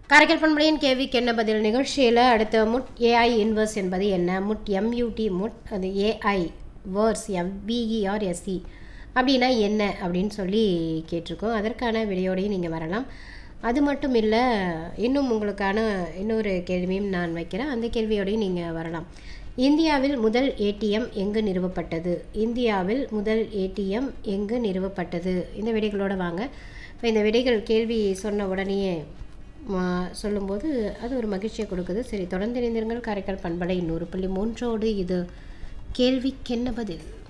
காரைக்கால் பண்பலையின் கேள்விக்கு என்ன பதில் நிகழ்ச்சியில் அடுத்த முட் ஏஐ இன்வர்ஸ் என்பது என்ன முட் எம்யூடி முட் அது ஏஐ வேர்ஸ் எம்பிஇஆர் எஸ்சி அப்படின்னா என்ன அப்படின்னு சொல்லி கேட்டிருக்கோம் அதற்கான விடையோடையும் நீங்கள் வரலாம் அது மட்டும் இல்லை இன்னும் உங்களுக்கான இன்னொரு கேள்வியும் நான் வைக்கிறேன் அந்த கேள்வியோடையும் நீங்கள் வரலாம் இந்தியாவில் முதல் ஏடிஎம் எங்கு நிறுவப்பட்டது இந்தியாவில் முதல் ஏடிஎம் எங்கு நிறுவப்பட்டது இந்த விடைகளோடு வாங்க இப்போ இந்த விடைகள் கேள்வி சொன்ன உடனேயே மா- சொல்லும்போது அது ஒரு மகிழ்ச்சியை கொடுக்குது சரி தொடர்ந்து இணைந்திருங்கள் காரைக்கால் பண்பலை நூறு புள்ளி மூன்றோடு இது கேள்விக்கென்ன பதில்